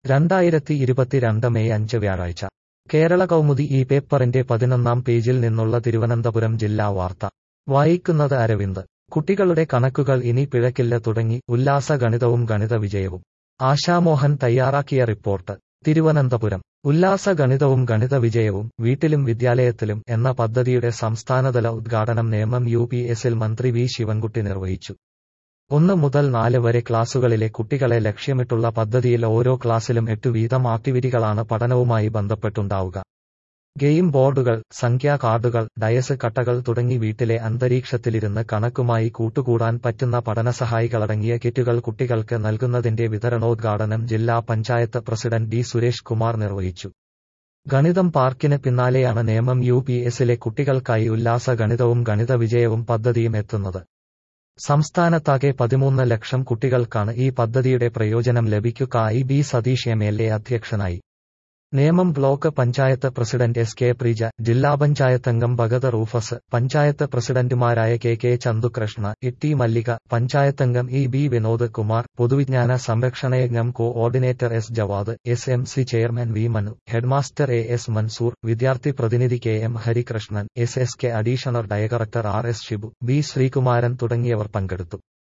രണ്ടായിരത്തി ഇരുപത്തിരണ്ട് മെയ് അഞ്ച് വ്യാഴാഴ്ച കേരള കൗമുദി ഈ പേപ്പറിന്റെ പതിനൊന്നാം പേജിൽ നിന്നുള്ള തിരുവനന്തപുരം ജില്ലാ വാർത്ത വായിക്കുന്നത് അരവിന്ദ് കുട്ടികളുടെ കണക്കുകൾ ഇനി പിഴക്കില്ല തുടങ്ങി ഉല്ലാസ ഗണിതവും ഗണിത വിജയവും ആശാമോഹൻ തയ്യാറാക്കിയ റിപ്പോർട്ട് തിരുവനന്തപുരം ഉല്ലാസ ഗണിതവും ഗണിത വിജയവും വീട്ടിലും വിദ്യാലയത്തിലും എന്ന പദ്ധതിയുടെ സംസ്ഥാനതല ഉദ്ഘാടനം നേമം യു പി എസിൽ മന്ത്രി വി ശിവൻകുട്ടി നിർവഹിച്ചു ഒന്ന് മുതൽ നാല് വരെ ക്ലാസുകളിലെ കുട്ടികളെ ലക്ഷ്യമിട്ടുള്ള പദ്ധതിയിൽ ഓരോ ക്ലാസ്സിലും എട്ട് വീതം ആക്ടിവിറ്റികളാണ് പഠനവുമായി ബന്ധപ്പെട്ടുണ്ടാവുക ഗെയിം ബോർഡുകൾ സംഖ്യാ കാർഡുകൾ ഡയസ് കട്ടകൾ തുടങ്ങി വീട്ടിലെ അന്തരീക്ഷത്തിലിരുന്ന് കണക്കുമായി കൂട്ടുകൂടാൻ പറ്റുന്ന പഠനസഹായികളടങ്ങിയ കിറ്റുകൾ കുട്ടികൾക്ക് നൽകുന്നതിന്റെ വിതരണോദ്ഘാടനം ജില്ലാ പഞ്ചായത്ത് പ്രസിഡന്റ് ഡി സുരേഷ് കുമാർ നിർവഹിച്ചു ഗണിതം പാർക്കിന് പിന്നാലെയാണ് നേമം യു പി എസിലെ കുട്ടികൾക്കായി ഉല്ലാസ ഗണിതവും ഗണിത വിജയവും പദ്ധതിയും എത്തുന്നത് സംസ്ഥാനത്താകെ പതിമൂന്ന് ലക്ഷം കുട്ടികൾക്കാണ് ഈ പദ്ധതിയുടെ പ്രയോജനം ലഭിക്കുക I B Satheesh M L A അധ്യക്ഷനായി Nemom block panchayat president S K Preeja ജില്ലാ പഞ്ചായത്ത് അംഗം ഭഗത് റൂഫസ് പഞ്ചായത്ത് പ്രസിഡന്റുമാരായ K K Chandukrishna T Mallika പഞ്ചായത്തംഗം ഇ ബി വിനോദ് കുമാർ പൊതുവിജ്ഞാന സംരക്ഷണയജ്ഞം coordinator S Jawad S M C chairman V Manu headmaster A S Mansoor വിദ്യാർത്ഥി പ്രതിനിധി K M Harikrishnan S S K additional director R S Shibu B Sreekumaran തുടങ്ങിയവർ പങ്കെടുത്തു